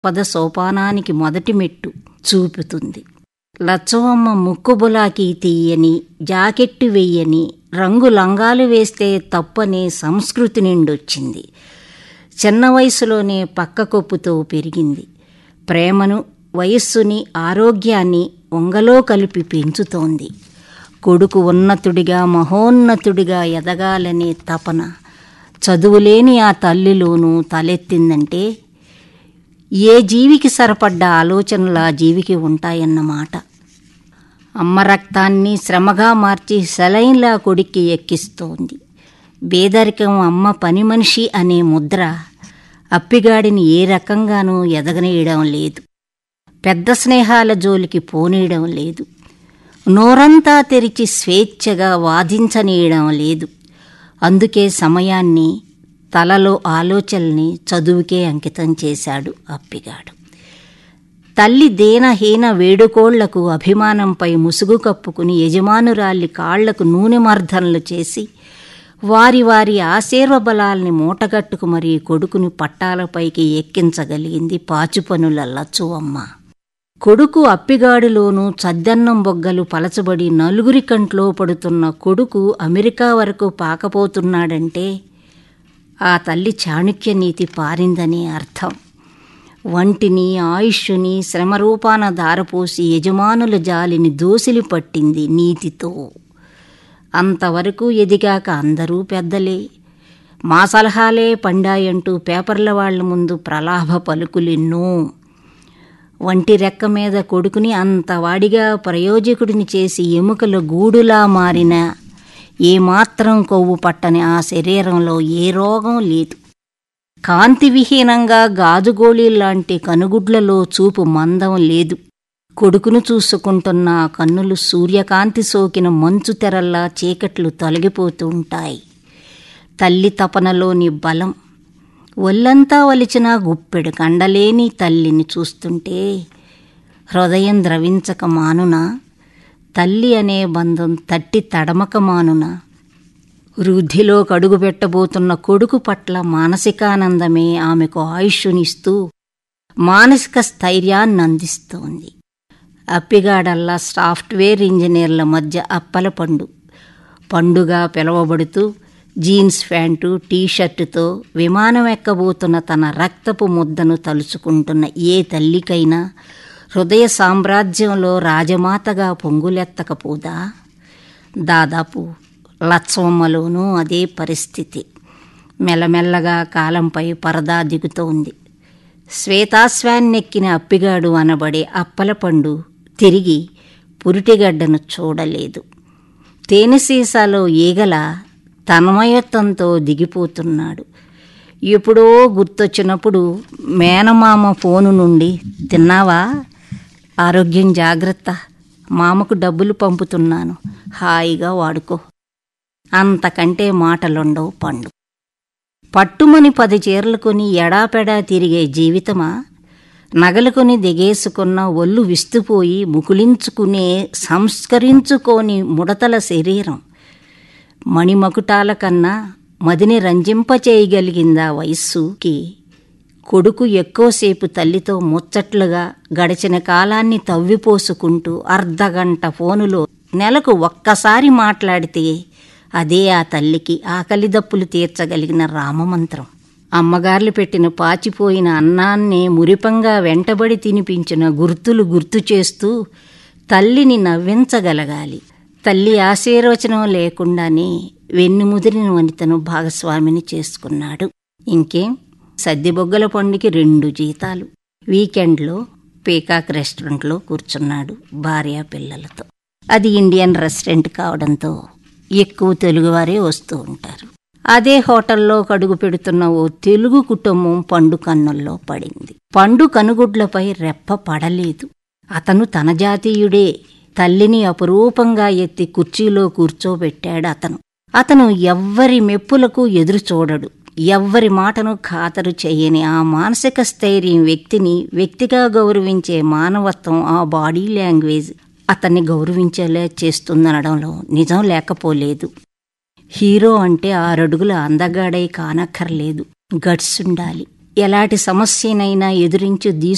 పద సోపానానికి మొదటి మెట్టు చూపుతుంది లచ్చవమ్మ ముక్కుబులాకి తీయని జాకెట్టు వెయ్యని రంగు లంగాలు వేస్తే తప్పనే సంస్కృతి నిండొచ్చింది చిన్న వయసులోనే పక్కకొప్పుతో పెరిగింది ప్రేమను వయస్సుని ఆరోగ్యాన్ని ఒంగలో కలిపి పెంచుతోంది కొడుకు ఉన్నతుడిగా మహోన్నతుడిగా ఎదగాలనే తపన చదువులేని ఆ తల్లిలోనూ తలెత్తిందంటే ఏ జీవికి సరిపడ్డ ఆలోచనలు ఆ జీవికి ఉంటాయన్నమాట అమ్మ రక్తాన్ని శ్రమగా మార్చి సెలైన్లా కొడుక్కి ఎక్కిస్తోంది బేదరికం అమ్మ పని మనిషి అనే ముద్ర అప్పిగాడిని ఏ రకంగానూ ఎదగనీయడం లేదు పెద్ద స్నేహాల జోలికి పోనీయడం లేదు నోరంతా తెరిచి స్వేచ్ఛగా వాదించనీయడం లేదు అందుకే సమయాన్ని తలలో ఆలోచనల్ని చదువుకే అంకితం చేశాడు అప్పిగాడు తల్లి దేనహీన వేడుకోళ్లకు అభిమానంపై ముసుగు కప్పుకుని యజమానురాలి కాళ్లకు నూనె మర్దనలు చేసి వారి వారి ఆశీర్వబలాల్ని మూటగట్టుకు మరీ కొడుకుని పట్టాలపైకి ఎక్కించగలిగింది పాచుపనుల లచ్చువమ్మ కొడుకు అప్పిగాడిలోనూ చద్దన్నం బొగ్గలు పలచబడి నలుగురి కంట్లో పడుతున్న కొడుకు అమెరికా వరకు పాకపోతున్నాడంటే ఆ తల్లి చాణుక్య నీతి పారిందని అర్థం వంటిని ఆయుష్ని శ్రమరూపాన దారపోసి యజమానుల జాలిని దోసిలి పట్టింది నీతితో అంతవరకు ఎదిగాక అందరూ పెద్దలే మా సలహాలే పండాయంటూ పేపర్ల వాళ్ల ముందు ప్రలాభ పలుకులెన్నో వంటి రెక్క మీద కొడుకుని అంతవాడిగా ప్రయోజకుడిని చేసి ఎముకల గూడులా మారిన ఏమాత్రం కొవ్వు పట్టని ఆ శరీరంలో ఏ రోగం లేదు కాంతి విహీనంగా గాజుగోళీలాంటి కనుగుడ్లలో చూపు మందం లేదు కొడుకును చూసుకుంటున్న ఆ కన్నులు సూర్యకాంతి సోకిన మంచు తెరల్లా చీకట్లు తొలగిపోతూ ఉంటాయి తల్లి తపనలోని బలం ఒళ్ళంతా వలిచిన గుప్పెడు కండలేని తల్లిని చూస్తుంటే హృదయం ద్రవించక మానునా తల్లి అనే బంధం తట్టి తడమక మానునా వృద్ధిలో కడుగు పెట్టబోతున్న కొడుకు పట్ల మానసికానందమే ఆమెకు ఆయుష్నిస్తూ మానసిక స్థైర్యాన్ని అందిస్తోంది అప్పిగాడల్లా సాఫ్ట్వేర్ ఇంజనీర్ల మధ్య అప్పల పండు పండుగా పిలవబడుతూ జీన్స్ ప్యాంటు టీషర్టుతో విమానం ఎక్కబోతున్న తన రక్తపు ముద్దను తలుచుకుంటున్న ఏ తల్లికైనా హృదయ సామ్రాజ్యంలో రాజమాతగా పొంగులెత్తకపోదా దాదాపు లచ్చవమ్మలోనూ అదే పరిస్థితి మెల్లమెల్లగా కాలంపై పరదా దిగుతోంది శ్వేతాశ్వాన్నెక్కిన అప్పిగాడు అనబడే అప్పలపండు తిరిగి పురిటిగడ్డను చూడలేదు తేనె సీసాలో ఈగల తన్మయత్వంతో దిగిపోతున్నాడు ఎప్పుడో గుర్తొచ్చినప్పుడు మేనమామ ఫోను నుండి తిన్నావా ఆరోగ్యం జాగ్రత్త మామకు డబ్బులు పంపుతున్నాను హాయిగా వాడుకో అంతకంటే మాటలుండవు పండు పట్టుమని పది చీరలు కొని ఎడాపెడా తిరిగే జీవితమా నగలుకొని దిగేసుకున్న ఒళ్ళు విస్తుపోయి ముకులించుకునే సంస్కరించుకోని ముడతల శరీరం మణిమకుటాల కన్నా మదిని రంజింపచేయగలిగిందా వయస్సుకి కొడుకు ఎక్కువసేపు తల్లితో ముచ్చట్లుగా గడిచిన కాలాన్ని తవ్విపోసుకుంటూ అర్ధగంట ఫోనులో నెలకు ఒక్కసారి మాట్లాడితే అదే ఆ తల్లికి ఆకలి దప్పులు తీర్చగలిగిన రామమంత్రం అమ్మగార్లు పెట్టిన పాచిపోయిన అన్నాన్నే మురిపంగా వెంటబడి తినిపించిన గుర్తులు గుర్తు చేస్తూ తల్లిని నవ్వించగలగాలి తల్లి ఆశీర్వచనం లేకుండానే వెన్నుముదిరిన వనితను భాగస్వామిని చేసుకున్నాడు ఇంకేం సద్దిబొగ్గల పండుకి రెండు జీతాలు వీకెండ్లో పీకాక్ రెస్టారెంట్లో కూర్చున్నాడు భార్య పిల్లలతో అది ఇండియన్ రెస్టారెంట్ కావడంతో ఎక్కువ తెలుగువారే వస్తూ ఉంటారు అదే హోటల్లో కడుగు పెడుతున్న ఓ తెలుగు కుటుంబం పండు కన్నుల్లో పడింది పండు కనుగుడ్లపై రెప్ప పడలేదు అతను తన జాతీయుడే తల్లిని అపురూపంగా ఎత్తి కుర్చీలో కూర్చోబెట్టాడు అతను అతను ఎవ్వరి మెప్పులకు ఎదురు చూడడు ఎవ్వరి మాటను ఖాతరు చేయని ఆ మానసిక స్థైర్యం వ్యక్తిని వ్యక్తిగా గౌరవించే మానవత్వం ఆ బాడీ లాంగ్వేజ్ అతన్ని గౌరవించేలా చేస్తుందనడంలో నిజం లేకపోలేదు హీరో అంటే ఆరడుగుల అందగాడై కానక్కర్లేదు గట్స్ ఉండాలి ఎలాంటి సమస్యనైనా ఎదురించి